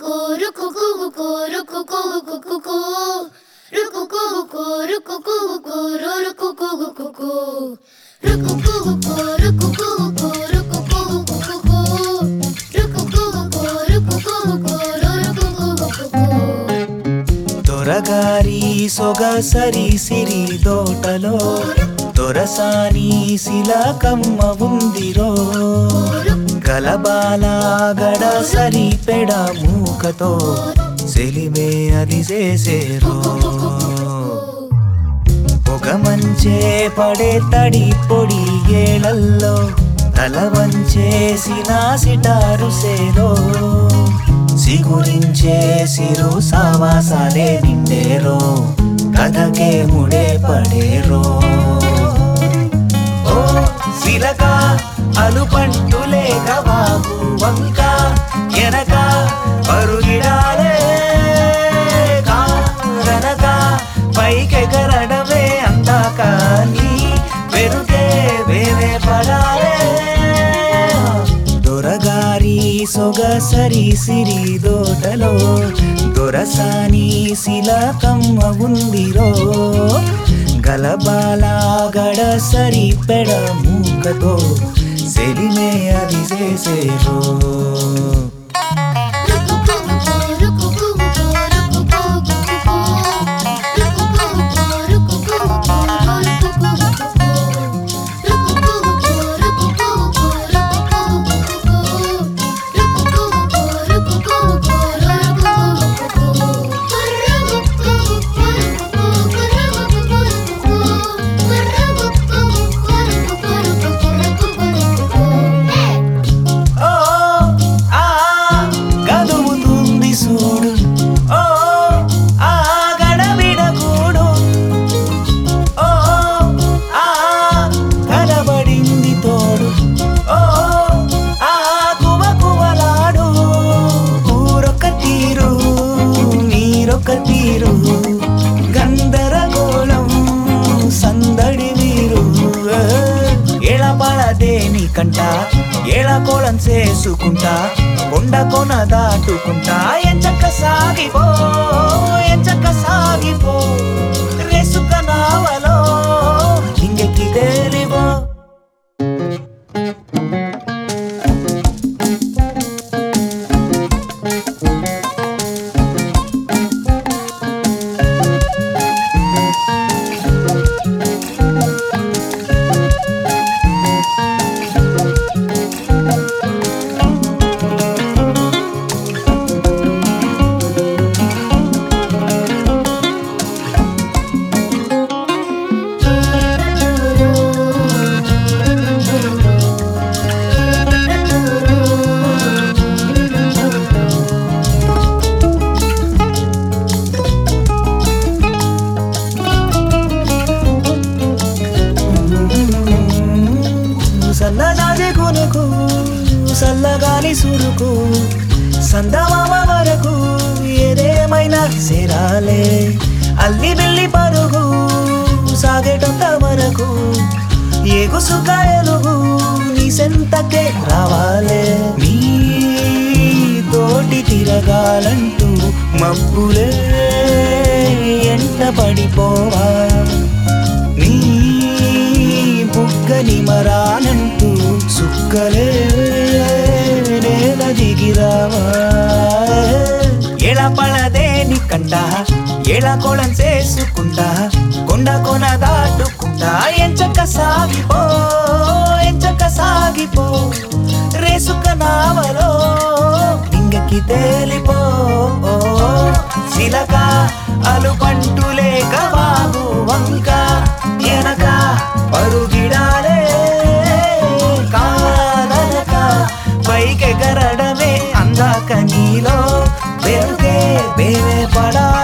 దొరగారి సొగసరి సిరి తోటలో దొరసాని శిలకమ్మ ఉందిరో గలబాల గడ సరి పెడ మూకతో సెలిమే అది చేసేరో ఒక మంచే పడే తడి పొడి ఏళల్లో తల వంచేసిన సిటారు సేరో సిగురించే సిరు సావాసాలే నిండేరో కథకే ముడే పడేరో ఓ సిలక అలుపంటులేక బాబు వంక ఎనక పరుగిడాలే కారనక పైకెగరడమే అందాక నీ వెరుగే వేరే పడాలే దొరగారి సొగసరి సిరి దోటలో దొరసాని శిలకమ్మ ఉందిరో గలబాల గడ సరి పెడ మూకతో సెలిమే అది చేసేరో ఓ ఆ గదుముతుంది చూడు ఓ ఆ గడబిడకూడు ఓ ఆ కనబడింది తోడు ఓ ఆ కువ కువలాడు ఊరొక తీరు నీరొక తీరు గందరగోళం సందడి వీరు ఎళపడదేని కంట ఎళకోళం చేసుకుంటా కొండ కొన దాటుకుంటా ఎంచక్క సాగిపో ఎంచక్క సాగిపో రేసుక నావలో ఇంకెక్కి తేలివో సన్నజాజి కొనుకు సల్లగాలి సురుకు సందమామ వరకు ఏదేమైనా సేరాలే అల్లి బిల్లి పరుగు సాగేటంత వరకు ఏగుసుక ఎలుగు నీ సెంతకే రావాలే నీ తోటి తిరగాలంటూ మబ్బులే ఎంట పడిపోవా నీ బుగ్గని మరానంటూ సుక్కలే నేల దిగిరావా ఎళ పడదేని కంట ఎళ కొళం చేసుకుంటా కొండ కొన దాటుకుంటా ఎంచక్క సాగిపో ఎంచక్క సాగిపో రేసుక నావలో ఇంగకి తేలిపో శిలక అలుపంటులేక బాబు వంక ఎనక పరుగిడాలే కాదనక పైకెగరడమే అందాక నీలో వెరుగే బేవే పడా